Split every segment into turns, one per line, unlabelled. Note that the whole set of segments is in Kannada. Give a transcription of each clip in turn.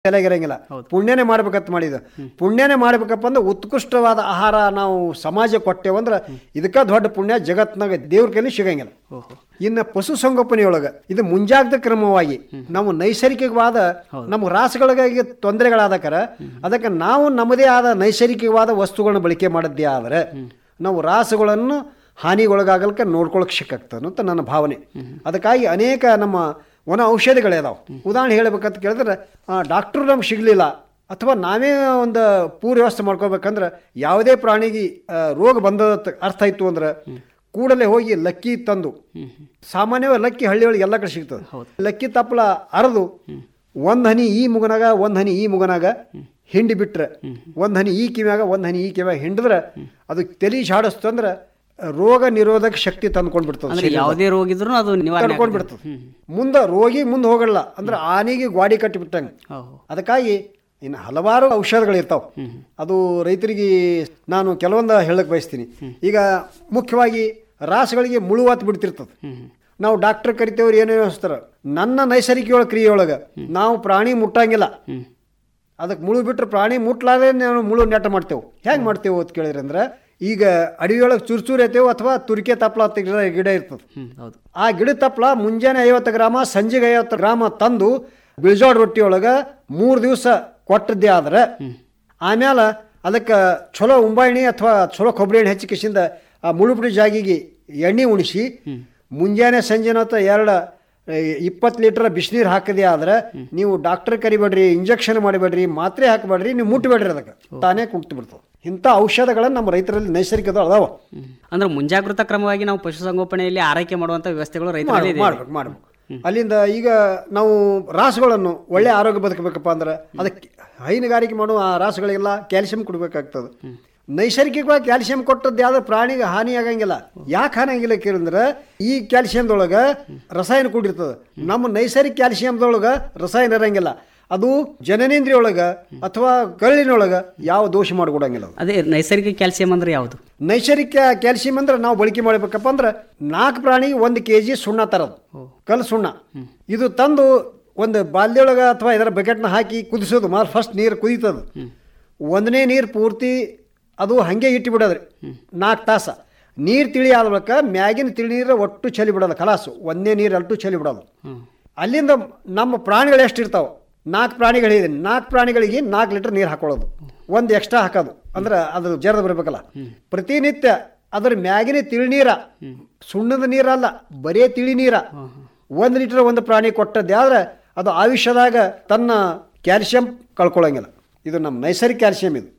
ತಲೆಗಿರಂಗಿಲ್ಲ ಪುಣ್ಯನೇ ಮಾಡ್ಬೇಕಂತ ಮಾಡಿದ ಪುಣ್ಯನೇ ಮಾಡ್ಬೇಕಪ್ಪ ಅಂದ್ರೆ ಉತ್ಕೃಷ್ಟವಾದ ಆಹಾರ ನಾವು ಸಮಾಜ ಕೊಟ್ಟೇವಂದ್ರೆ ಇದಕ್ಕ ದೊಡ್ಡ ಪುಣ್ಯ ಜಗತ್ನಾಗ ದೇವ್ರ ಕೈಲಿ ಸಿಗಂಗಿಲ್ಲ
ಓಹೋ
ಇನ್ನು ಪಶು ಸಂಗೋಪನೆಯೊಳಗ ಇದು ಮುಂಜಾಗ್ರತಾ ಕ್ರಮವಾಗಿ ನಾವು ನೈಸರ್ಗಿಕವಾದ ನಮ್ಮ ರಾಸುಗಳಿಗೆ ತೊಂದರೆಗಳಾದಕರ ಅದಕ್ಕೆ ನಾವು ನಮ್ಮದೇ ಆದ ನೈಸರ್ಗಿಕವಾದ ವಸ್ತುಗಳನ್ನ ಬಳಕೆ ಮಾಡಿದ್ದೇ ಆದರೆ ನಾವು ರಾಸುಗಳನ್ನು ಹಾನಿಗೊಳಗಾಗಲಿಕ್ಕೆ ನೋಡ್ಕೊಳಕ್ ಸಿಕ್ಕಾಗ್ತದೆ ಅಂತ ನನ್ನ ಭಾವನೆ ಅದಕ್ಕಾಗಿ ಅನೇಕ ನಮ್ಮ ವನ ಔಷಧಿಗಳೇ ಅದಾವೆ ಉದಾಹರಣೆ ಹೇಳ್ಬೇಕಂತ ಕೇಳಿದ್ರೆ ಡಾಕ್ಟ್ರು ನಮ್ಗೆ ಸಿಗಲಿಲ್ಲ ಅಥವಾ ನಾವೇ ಒಂದು ಪೂರ್ವ ವ್ಯವಸ್ಥೆ ಮಾಡ್ಕೋಬೇಕಂದ್ರೆ ಯಾವುದೇ ಪ್ರಾಣಿಗೆ ಆ, ರೋಗ ಬಂದದ ಅಂತ ಅರ್ಥ ಆಯ್ತು ಅಂದ್ರೆ ಕೂಡಲೇ ಹೋಗಿ ಲಕ್ಕಿ ತಂದು ಸಾಮಾನ್ಯವಾಗಿ ಲಕ್ಕಿ ಹಳ್ಳಿಯೊಳಗೆ ಎಲ್ಲ ಕಡೆ ಸಿಗ್ತದೆ ಲಕ್ಕಿ ತಪ್ಪಲ ಅರದು ಒಂದು ಹನಿ ಈ ಮುಗನಾಗ ಒಂದು ಹನಿ ಈ ಮುಗನಾಗ ಹಿಂಡಿ ಬಿಟ್ರೆ ಒಂದು ಹನಿ ಈ ಕಿವ್ಯಾಗ ಒಂದು ಹನಿ ಈ ಕಿವ್ಯಾಗ ಹಿಂಡಿದ್ರೆ ಅದು ತಲೆ ಜಾಡಿಸ್ತಂದ್ರೆ ರೋಗ ನಿರೋಧಕ ಶಕ್ತಿ ತಂದ್ಕೊಂಡ್ಬಿಡ್ತದೆ
ಅಂದ್ರೆ ಯಾವುದೇ ರೋಗ ಇದ್ರೂ ಅದು ನಿವಾರಣೆ
ತಡ್ಕೊಂಡು ಬಿಡ್ತದೆ ಮುಂದೆ ರೋಗಿ ಮುಂದೆ ಹೋಗಲ್ಲ ಅಂದ್ರೆ ಆನೆಗೆ ಗಾಡಿ ಕಟ್ಟಿಬಿಟ್ಟಂಗೆ
ಓಹೋ
ಅದಕ್ಕಾಗಿ ಇನ್ನು ಹಲವಾರು ಔಷಧಗಳಿರ್ತಾವೆ ಅದು ರೈತರಿಗೆ ನಾನು ಕೆಲವೊಂದು ಹೇಳಕ್ ಬಯಸ್ತೀನಿ ಈಗ ಮುಖ್ಯವಾಗಿ ರಾಸುಗಳಿಗೆ ಮುಳುವಾತ್ ಬಿಡ್ತಿರ್ತದೆ ನಾವು ಡಾಕ್ಟರ್ ಕರಿತೇವ್ರು ಏನೋ ಯೋಚಿಸ್ತಾರ ನನ್ನ ನೈಸರ್ಗಿಕ ಕ್ರಿಯೆಯೊಳಗೆ ನಾವು ಪ್ರಾಣಿ ಮುಟ್ಟಂಗಿಲ್ಲ ಅದಕ್ಕೆ ಮುಳು ಬಿಟ್ರೆ ಪ್ರಾಣಿ ಮುಟ್ಲಾರ್ದೆ ನಾವು ಮುಳು ನೆಟ ಮಾಡ್ತೇವೆ ಹೆಂಗೆ ಮಾಡ್ತೇವೆ ಅಂತ ಕೇಳಿದ್ರೆ ಅಂದ್ರೆ ಈಗ ಅಡವಿಯೊಳಗೆ ಚೂರು ಎತ್ತೇವೆ ಅಥವಾ ತುರಿಕೆ ತಪ್ಪಲ ಅಂತ ಗಿಡ ಗಿಡ ಇರ್ತದೆ
ಹ್ಮ್ ಹೌದು
ಆ ಗಿಡ ತಪ್ಪಲ ಮುಂಜಾನೆ ಐವತ್ತು ಗ್ರಾಮ ಸಂಜೆಗೆ ಐವತ್ತು ಗ್ರಾಮ ತಂದು ಬಿಳ್ಜೋಡ್ ರೊಟ್ಟಿ ಒಳಗೆ ಮೂರು ದಿವಸ ಕೊಟ್ಟದ್ದೇ ಆದ್ರೆ ಆಮೇಲೆ ಅದಕ್ಕೆ ಚಲೋ ಉಂಬಾಣಿ ಅಥವಾ ಚಲೋ ಕೊಬ್ಬರಿ ಎಣ್ಣೆ ಹಚ್ಚಿ ಕಿಸಿಂದ ಆ ಮುಳುಬಿಡಿ ಜಾಗಿಗೆ ಎಣ್ಣೆ ಉಣಿಸಿ ಮುಂಜಾನೆ ಸಂಜೆನ ಹೊತ್ತು ಎರಡು ಇಪ್ಪತ್ತು ಲೀಟರ್ ಬಿಸಿನೀರು ಹಾಕದೇ ಆದ್ರೆ ನೀವು ಡಾಕ್ಟರ್ ಕರಿಬೇಡ್ರಿ ಇಂಜೆಕ್ಷನ್ ಮಾಡಬೇಡ್ರಿ ಮಾತ್ರೆ ಹಾಕಬೇಡ್ರಿ ನೀವು ಮುಟ್ಟಬೇಡ್ರಿ ಅದಕ್ಕೆ ತಾನೇ ಕುಂತು ಬಿಡ್ತದೆ ಇಂಥ ಔಷಧಗಳನ್ನು ನಮ್ಮ ರೈತರಲ್ಲಿ ನೈಸರ್ಗಿಕ ಅದಾವ
ಹ್ಮ್. ಅಂದ್ರೆ ಮುಂಜಾಗೃತಾ ಕ್ರಮವಾಗಿ ನಾವು ಪಶುಸಂಗೋಪನೆಯಲ್ಲಿ ಆರೈಕೆ ಮಾಡುವಂತ ವ್ಯವಸ್ಥೆಗಳು ರೈತರಲ್ಲಿ ಇದೆ
ಮಾಡ್ಬೇಕು ಮಾಡ್ಬೇಕು ಅಲ್ಲಿಂದ ಈಗ ನಾವು ರಾಸುಗಳನ್ನು ಒಳ್ಳೆ ಆರೋಗ್ಯ ಬದುಕಬೇಕಪ್ಪ ಅಂದ್ರೆ ಅದಕ್ಕೆ ಹೈನುಗಾರಿಕೆ ಮಾಡುವ ಆ ರಾಸುಗಳಿಗೆಲ್ಲ ಕ್ಯಾಲ್ಸಿಯಂ ಕೊಡಬೇಕಾಗ್ತದೆ ನೈಸರ್ಗಿಕವಾಗಿ ಕ್ಯಾಲ್ಸಿಯಂ ಕೊಟ್ಟದ್ದು ಯಾವ್ದು ಪ್ರಾಣಿಗೆ ಹಾನಿ ಆಗಂಗಿಲ್ಲ ಯಾಕೆ ಹಾನಿ ಆಗಿಲ್ಲ ಕೇಳಿದ್ರೆ ಈ ಕ್ಯಾಲ್ಸಿಯಂದೊಳಗೆ ರಸಾಯನ ಕೂಡಿರ್ತದೆ ನಮ್ಮ ನೈಸರ್ಗಿಕ ಕ್ಯಾಲ್ಸಿಯಂದೊಳಗೆ ರಸಾಯನ ಇರಂಗಿಲ್ಲ ಅದು ಜನನೇಂದ್ರಿಯ ಒಳಗೆ ಅಥವಾ ಕರುಳಿನೊಳಗೆ ಯಾವ ದೋಷ ಮಾಡಿಕೊಡಂಗಿಲ್ಲ ಅದು
ಅದೇ ನೈಸರ್ಗಿಕ ಕ್ಯಾಲ್ಸಿಯಂ ಅಂದ್ರೆ ಯಾವುದು
ನೈಸರ್ಗಿಕ ಕ್ಯಾಲ್ಸಿಯಂ ಅಂದ್ರೆ ನಾವು ಬಳಕೆ ಮಾಡಬೇಕಪ್ಪ ಅಂದ್ರೆ ನಾಲ್ಕು ಪ್ರಾಣಿಗೆ ಒಂದು ಕೆ ಜಿ ಸುಣ್ಣ ತರೋದು ಕಲ್ಲು ಸುಣ್ಣ ಇದು ತಂದು ಒಂದು ಬಾಲ್ಯೊಳಗೆ ಅಥವಾ ಇದರ ಬಕೆಟ್ನ ಹಾಕಿ ಕುದಿಸೋದು ಮಾಲ್ ಫಸ್ಟ್ ನೀರು ಕುದೀತದು ಒಂದನೇ ನೀರು ಪೂರ್ತಿ ಅದು ಹಾಗೆ ಇಟ್ಟು ಬಿಡೋದ್ರಿ ನಾಲ್ಕು ತಾಸ ನೀರು ತಿಳಿ ಆದ ಬಳಿಕ ಮ್ಯಾಗಿನ ತಿಳಿ ನೀರು ಒಟ್ಟು ಚಲಿ ಬಿಡೋದು ಕಲಾಸು ಒಂದೇ ನೀರು ಅಲ್ಟು ಚಲಿ ಬಿಡೋದು ಅಲ್ಲಿಂದ ನಮ್ಮ ಪ್ರಾಣಿಗಳು ಎಷ್ಟು ಇರ್ತಾವೆ ನಾಲ್ಕು ಪ್ರಾಣಿಗಳಿದೆ ನಾಲ್ಕು ಪ್ರಾಣಿಗಳಿಗೆ ನಾಲ್ಕು ಲೀಟರ್ ನೀರು ಹಾಕೊಳ್ಳೋದು ಒಂದು ಎಕ್ಸ್ಟ್ರಾ ಹಾಕೋದು ಅಂದ್ರೆ ಅದು ಜರದ ಬರಬೇಕಲ್ಲ ಪ್ರತಿನಿತ್ಯ ಅದ್ರ ಮ್ಯಾಗಿನ ತಿಳಿ ನೀರ ಸುಣ್ಣದ ನೀರಲ್ಲ ಬರೇ ತಿಳಿ ನೀರ ಒಂದು ಲೀಟರ್ ಒಂದು ಪ್ರಾಣಿ ಕೊಟ್ಟದ್ದೇ ಆದ್ರೆ ಅದು ಆಯುಷ್ಯದಾಗ ತನ್ನ ಕ್ಯಾಲ್ಸಿಯಂ ಕಳ್ಕೊಳ್ಳಂಗಿಲ್ಲ ಇದು ನಮ್ಮ ನೈಸರ್ಗಿಕ ಕ್ಯಾಲ್ಸಿಯಂ ಇದು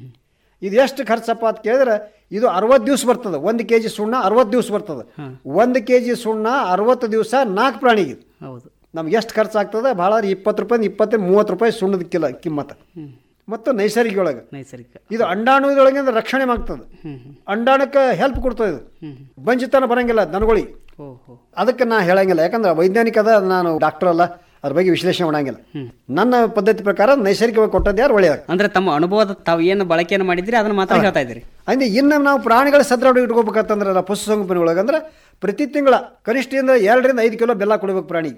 ಇದು ಎಷ್ಟು ಖರ್ಚಪ್ಪ ಅಂತ ಕೇಳಿದ್ರೆ ಇದು ಅರವತ್ತು ದಿವಸ ಬರ್ತದೆ ಒಂದು ಕೆ ಜಿ ಸುಣ್ಣ ಅರವತ್ತು ದಿವಸ ಬರ್ತದೆ ಒಂದು ಕೆ ಜಿ ಸುಣ್ಣ ಅರವತ್ತು ದಿವಸ ನಾಲ್ಕು ಪ್ರಾಣಿಗೆ
ಹೌದು
ನಮ್ಗೆ ಎಷ್ಟು ಖರ್ಚಾಗ್ತದೆ ಭಾಳ ಇಪ್ಪತ್ತು ರೂಪಾಯಿ ಇಪ್ಪತ್ತು ಮೂವತ್ತು ರೂಪಾಯಿ ಸುಣ್ಣದ ಕಿಲ ಕಿಮ್ಮತ್ತು ಮತ್ತು ನೈಸರ್ಗಿಕ ಒಳಗೆ
ನೈಸರ್ಗಿಕ
ಇದು ಅಂಡಾಣುದೊಳಗಿಂದ ರಕ್ಷಣೆ ಆಗ್ತದೆ ಅಂಡಾಣಕ್ಕೆ ಹೆಲ್ಪ್ ಕೊಡ್ತದೆ ಇದು ಬಂಜಿತನ ಬರಂಗಿಲ್ಲ ದನಗಳಿಗೆ
ಓಹೋ
ಅದಕ್ಕೆ ನಾ ಹೇಳಂಗಿಲ್ಲ ಯಾಕಂದ್ರೆ ವೈಜ್ಞಾನಿಕದ ನಾನು ಡಾಕ್ಟರ್ ಅಲ್ಲ ಅದ್ರ ಬಗ್ಗೆ ವಿಶ್ಲೇಷಣೆ ಮಾಡಂಗಿಲ್ಲ ನನ್ನ ಪದ್ಧತಿ ಪ್ರಕಾರ ನೈಸರ್ಗಿಕವಾಗಿ ಕೊಟ್ಟದ್ದು ಯಾರು ಒಳ್ಳೆಯದು
ಅಂದ್ರೆ ತಮ್ಮ ಅನುಭವದ ತಾವು ಏನು ಬಳಕೆಯನ್ನು ಮಾಡಿದ್ರಿ ಅದನ್ನ ಮಾತ್ರ ಹೇಳ್ತಾ ಇದ್ದೀರಿ
ಅಂದ್ರೆ ಇನ್ನು ನಾವು ಪ್ರಾಣಿಗಳ ಸದೃಢ ಇಟ್ಕೋಬೇಕಂತಂದ್ರೆ ಪಶುಸಂಗೋಪನೆ ಒಳಗಂದ್ರೆ ಪ್ರತಿ ತಿಂಗಳ ಕನಿಷ್ಠದಿಂದ ಎರಡರಿಂದ ಐದು ಕಿಲೋ ಬೆಲ್ಲ ಕೊಡ್ಬೇಕು ಪ್ರಾಣಿಗೆ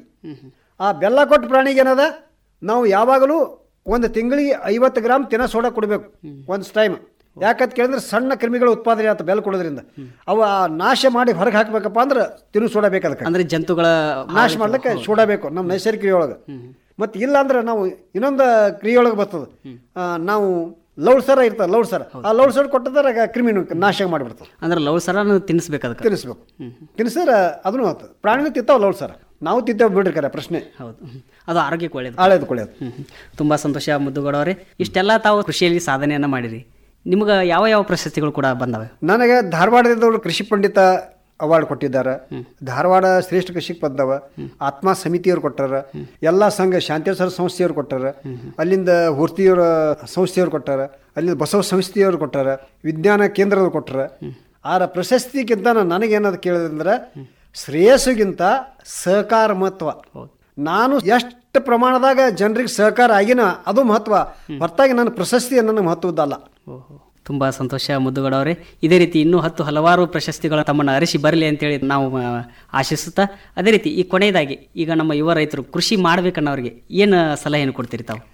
ಆ ಬೆಲ್ಲ ಕೊಟ್ಟ ಪ್ರಾಣಿಗೆ ಏನದ ನಾವು ಯಾವಾಗಲೂ ಒಂದು ತಿಂಗಳಿಗೆ ಐವತ್ತು ಗ್ರಾಮ್ ತಿನ್ನ ಸೋಡಾ ಕೊಡಬೇಕು ಒಂದು ಟೈಮ್ ಯಾಕಂತ ಕೇಳಿದ್ರೆ ಸಣ್ಣ ಕ್ರಿಮಿಗಳ ಉತ್ಪಾದನೆ ಆತ ಬೆಲ್ಲ ಕೊಡೋದ್ರಿಂದ ಅವ ಆ ನಾಶ ಮಾಡಿ ಹೊರಗೆ ಹಾಕ್ಬೇಕಪ್ಪ ಅಂದ್ರೆ ತಿನ್ನು ಸೋಡಾ ಬೇಕು ಅದಕ್ಕೆ
ಅಂದ್ರೆ ಜಂತುಗಳ
ನಾಶ ಮಾಡ್ಲಿಕ್ಕೆ ಸೋಡಾ ಬೇಕು ನಮ್ಮ ನೈಸರ್ಗಿಕ ಕ್ರಿಯೆಯೊಳಗೆ ಮತ್ತು ಇಲ್ಲ ಅಂದ್ರೆ ನಾವು ಇನ್ನೊಂದು ಕ್ರಿಯೆಯೊಳಗೆ ಬರ್ತದೆ ಆ, ನಾವು ಲೌಡ್ಸರ ಇರ್ತದೆ ಲೌಡ್ಸರ ಆ ಲೌಡ್ಸರ್ ಕೊಟ್ಟದ್ರೆ ಕ್ರಿಮಿ ನಾಶ ಮಾಡಿಬಿಡ್ತದೆ
ಅಂದ್ರೆ ಲವ್ ಸರ ತಿನ್ನಿಸ್ಬೇಕು ಅದಕ್ಕೆ
ತಿನ್ನಿಸ್ಬೇಕು ತಿನ್ನಿಸಿದ್ರೆ ಅದನ್ನು ಆಗ್ತದೆ ಪ್ರಾಣಿಗಳು ತಿಂತಾವ ಲೌಡ್ಸರ ನಾವು ತಿಂತೇವೆ ಬಿಡ್ರಿ ಕರೆ ಪ್ರಶ್ನೆ
ಹೌದು ಹ್ಮ್. ಅದು ಆರೋಗ್ಯಕ್ಕೆ ಒಳ್ಳೇದು
ಆಳೇದು ಕೊಳೆಯೋದು
ಹ್ಮ್ ಹ್ಮ್. ತುಂಬಾ ಸಂತೋಷ ಮುದ್ದುಗೌಡವ್ರೆ ಇಷ್ಟೆಲ್ಲ ತಾವು ಕೃಷಿಯಲ್ಲಿ ಸಾಧನೆಯನ್ನ ಮಾಡಿರಿ ನಿಮ್ಗೆ ಯಾವ ಯಾವ ಪ್ರಶಸ್ತಿಗಳು ಕೂಡ ಬಂದವೆ
ನನಗೆ ಧಾರವಾಡದವರು ಕೃಷಿ ಪಂಡಿತ ಅವಾರ್ಡ್ ಕೊಟ್ಟಿದ್ದಾರೆ ಧಾರವಾಡ ಶ್ರೇಷ್ಠ ಕೃಷಿ ಬಂದವ ಆತ್ಮ ಸಮಿತಿಯವರು ಕೊಟ್ಟಾರ ಎಲ್ಲ ಸಂಘ ಶಾಂತೇಶ್ವರ ಸಂಸ್ಥೆಯವರು ಕೊಟ್ಟಾರ ಅಲ್ಲಿಂದ ಹುರ್ತಿಯವರ ಸಂಸ್ಥೆಯವರು ಕೊಟ್ಟಾರ ಅಲ್ಲಿಂದ ಬಸವ ಸಂಸ್ಥೆಯವರು ಕೊಟ್ಟಾರ ವಿಜ್ಞಾನ ಕೇಂದ್ರದವ್ರು ಕೊಟ್ಟಾರ ಆರ ಪ್ರಶಸ್ತಿಗಿಂತ ನನಗೇನದು ಕೇಳಿದ್ರೆ ಶ್ರೇಯಸ್ಸಿಗಿಂತ ಸಹಕಾರ ಮಹತ್ವ ನಾನು ಎಷ್ಟು ಪ್ರಮಾಣದಾಗ ಜನರಿಗೆ ಸಹಕಾರ ಆಗಿನ ಅದು ಮಹತ್ವ ಹೊರತಾಗಿ ನನ್ನ ಪ್ರಶಸ್ತಿ ನನ್ನ ಮಹತ್ವದ್ದಲ್ಲ
ಓಹೋ ತುಂಬಾ ಸಂತೋಷ ಮುದ್ದುಗೌಡವ್ರೆ ಇದೇ ರೀತಿ ಇನ್ನೂ ಹತ್ತು ಹಲವಾರು ಪ್ರಶಸ್ತಿಗಳು ತಮ್ಮನ್ನು ಅರಿಸಿ ಬರಲಿ ಅಂತೇಳಿ ನಾವು ಆ, ಆಶಿಸುತ್ತಾ ಅದೇ ರೀತಿ ಈ ಕೊನೆಯದಾಗಿ ಈಗ ನಮ್ಮ ಯುವ ರೈತರು ಕೃಷಿ ಮಾಡ್ಬೇಕನ್ನೋರಿಗೆ ಏನು ಸಲಹೆಯನ್ನು ಕೊಡ್ತೀರಿ ತಾವು